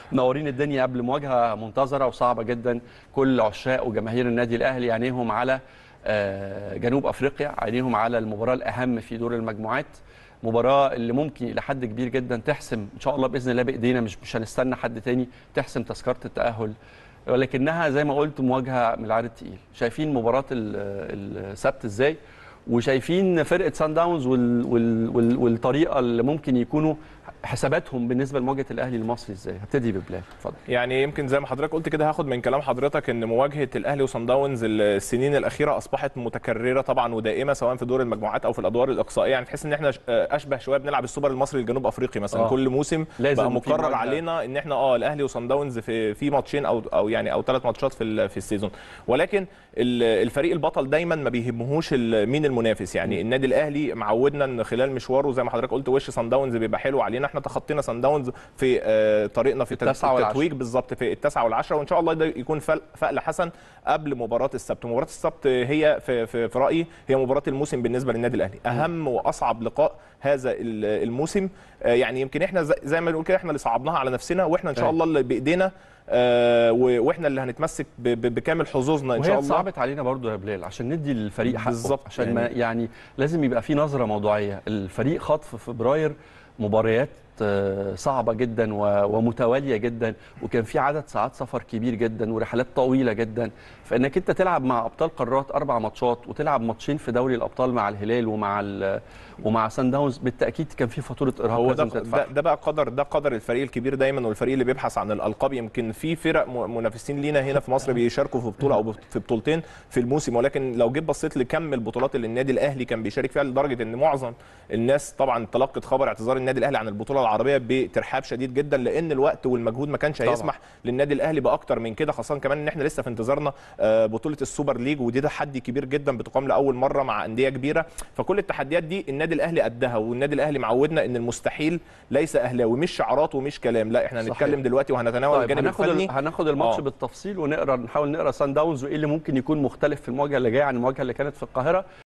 منورين الدنيا قبل مواجهه منتظره وصعبه جدا كل عشاق وجماهير النادي الاهلي عينيهم على آه، جنوب افريقيا عينيهم على المباراه الاهم في دور المجموعات مباراه اللي ممكن الى حد كبير جدا تحسم ان شاء الله باذن الله بايدينا مش مش هنستنى حد تاني تحسم تذكره التاهل ولكنها زي ما قلت مواجهه من العيار التقيل شايفين مباراه ال- السبت ازاي وشايفين فرقه سان داونز وال وال وال والطريقه اللي ممكن يكونوا حساباتهم بالنسبه لمواجهه الاهلي المصري ازاي هبتدي ببلال اتفضل يعني يمكن زي ما حضرتك قلت كده هاخد من كلام حضرتك ان مواجهه الاهلي وصن داونز السنين الاخيره اصبحت متكرره طبعا ودائمه سواء في دور المجموعات او في الادوار الاقصائيه يعني تحس ان احنا ش- اشبه شويه بنلعب السوبر المصري الجنوب افريقي مثلا آه. آه. كل موسم لازم بقى في مقرر مواجهة. علينا ان احنا اه الاهلي وصن داونز في في ماتشين او او يعني او ثلاث ماتشات في ال- في السيزون ولكن ال- الفريق البطل دايما ما بيهمهوش ال- مين المنافس يعني النادي الاهلي معودنا ان خلال مشواره زي ما حضرتك قلت وش صن داونز بيبقى حلو علينا احنا تخطينا صن داونز في آه، طريقنا في التاسعة والعشرة. التتويج بالظبط في التاسعه والعشره وان شاء الله ده يكون فل- فأل حسن قبل مباراه السبت مباراه السبت هي في, في, في رايي هي مباراه الموسم بالنسبه للنادي الاهلي اهم واصعب لقاء هذا ال- الموسم آه، يعني يمكن احنا زي- زي ما بنقول كده احنا اللي صعبناها على نفسنا واحنا ان شاء أيوة. الله اللي بايدينا آه، و- واحنا اللي هنتمسك ب- ب- بكامل حظوظنا ان وهي شاء الله صعبت علينا برضو يا بلال عشان ندي الفريق حقه بالظبط، عشان ما يعني- يعني لازم يبقى في نظره موضوعيه الفريق خاض في فبراير مباريات آه، صعبه جدا و- ومتواليه جدا وكان في عدد ساعات سفر كبير جدا ورحلات طويله جدا فانك انت تلعب مع ابطال قارات اربع ماتشات وتلعب ماتشين في دوري الابطال مع الهلال ومع ال- ومع سان داونز بالتاكيد كان في فاتوره ارهاق هو ده, لازم تدفعها ده ده بقى قدر ده قدر الفريق الكبير دايما والفريق اللي بيبحث عن الالقاب يمكن في فرق م- منافسين لينا هنا في مصر بيشاركوا في بطوله او بط- في بطولتين في الموسم ولكن لو جيت بصيت لكم البطولات اللي النادي الاهلي كان بيشارك فيها لدرجه ان معظم الناس طبعا تلقت خبر اعتذار النادي الاهلي عن البطوله العربيه بترحاب شديد جدا لان الوقت والمجهود ما كانش طبعاً. هيسمح للنادي الاهلي باكتر من كده خاصه كمان ان احنا لسه في انتظارنا آه، بطوله السوبر ليج ودي تحدي كبير جدا بتقام لاول مره مع انديه كبيره فكل التحديات دي النادي الاهلي قدها والنادي الاهلي معودنا ان المستحيل ليس اهلاوي مش شعارات ومش كلام لا احنا صحيح. هنتكلم دلوقتي وهنتناول طيب الجانب هناخد الفني ال- هناخد الماتش آه. بالتفصيل ونقرا نحاول نقرا سان داونز وايه اللي ممكن يكون مختلف في المواجهه اللي جايه عن المواجهه اللي كانت في القاهره